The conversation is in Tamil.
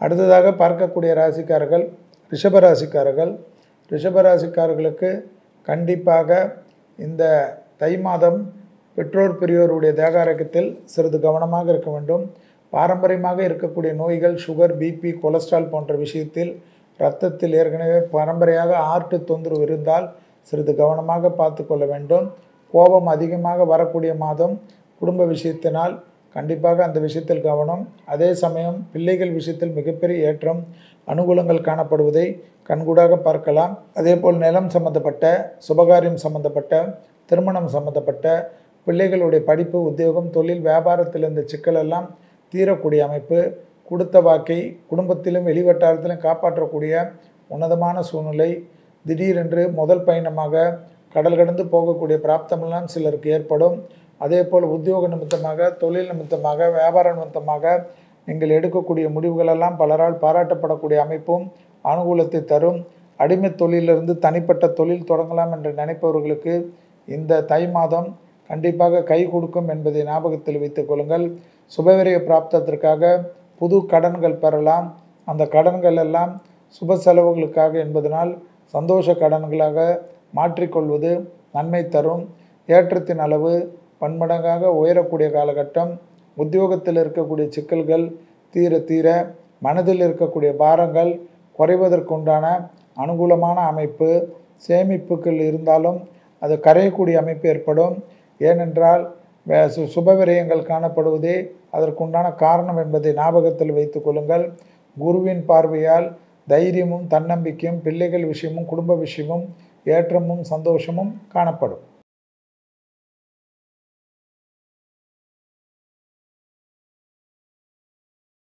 அடுத்ததாக பார்க்கக்கூடிய ராசிக்காரர்கள் ரிஷபராசிக்காரர்கள் ரிஷபராசிக்காரர்களுக்கு கண்டிப்பாக இந்த தை மாதம் பெற்றோர் பெரியோருடைய தேக ஆரோக்கியத்தில் சிறிது கவனமாக இருக்க வேண்டும் பாரம்பரியமாக இருக்கக்கூடிய நோய்கள் சுகர் பிபி கொலஸ்ட்ரால் போன்ற விஷயத்தில் இரத்தத்தில் ஏற்கனவே பரம்பரையாக ஆர்ட்டு தொந்தரவு இருந்தால் சிறிது கவனமாக பார்த்து கொள்ள வேண்டும் கோபம் அதிகமாக வரக்கூடிய மாதம் குடும்ப விஷயத்தினால் கண்டிப்பாக அந்த விஷயத்தில் கவனம் அதே சமயம் பிள்ளைகள் விஷயத்தில் மிகப்பெரிய ஏற்றம் அனுகூலங்கள் காணப்படுவதை கண்கூடாக பார்க்கலாம் அதேபோல் நிலம் சம்பந்தப்பட்ட சுபகாரியம் சம்பந்தப்பட்ட திருமணம் சம்பந்தப்பட்ட பிள்ளைகளுடைய படிப்பு உத்தியோகம் தொழில் வியாபாரத்தில் இருந்த சிக்கலெல்லாம் தீரக்கூடிய அமைப்பு கொடுத்த வாக்கை குடும்பத்திலும் வெளிவட்டாரத்திலும் காப்பாற்றக்கூடிய உன்னதமான சூழ்நிலை திடீரென்று முதல் பயணமாக கடல் கடந்து போகக்கூடிய பிராப்தமெல்லாம் சிலருக்கு ஏற்படும் அதே போல் உத்தியோக நிமித்தமாக தொழில் நிமித்தமாக வியாபார நிமித்தமாக நீங்கள் எடுக்கக்கூடிய முடிவுகளெல்லாம் பலரால் பாராட்டப்படக்கூடிய அமைப்பும் அனுகூலத்தை தரும் அடிமை தொழிலிருந்து தனிப்பட்ட தொழில் தொடங்கலாம் என்று நினைப்பவர்களுக்கு இந்த தை மாதம் கண்டிப்பாக கை கொடுக்கும் என்பதை ஞாபகத்தில் வைத்துக் கொள்ளுங்கள் சுபவிரய பிராப்தத்திற்காக புது கடன்கள் பெறலாம் அந்த கடன்கள் எல்லாம் சுப செலவுகளுக்காக என்பதனால் சந்தோஷ கடன்களாக மாற்றிக்கொள்வது நன்மை தரும் ஏற்றத்தின் அளவு பன்மடங்காக உயரக்கூடிய காலகட்டம் உத்தியோகத்தில் இருக்கக்கூடிய சிக்கல்கள் தீர தீர மனதில் இருக்கக்கூடிய பாரங்கள் குறைவதற்குண்டான அனுகூலமான அமைப்பு சேமிப்புகள் இருந்தாலும் அது கரையக்கூடிய அமைப்பு ஏற்படும் ஏனென்றால் வே- சு- சுப விரயங்கள் காணப்படுவதே அதற்குண்டான காரணம் என்பதை ஞாபகத்தில் வைத்துக் கொள்ளுங்கள் குருவின் பார்வையால் தைரியமும் தன்னம்பிக்கையும் பிள்ளைகள் விஷயமும் குடும்ப விஷயமும் ஏற்றமும் சந்தோஷமும் காணப்படும்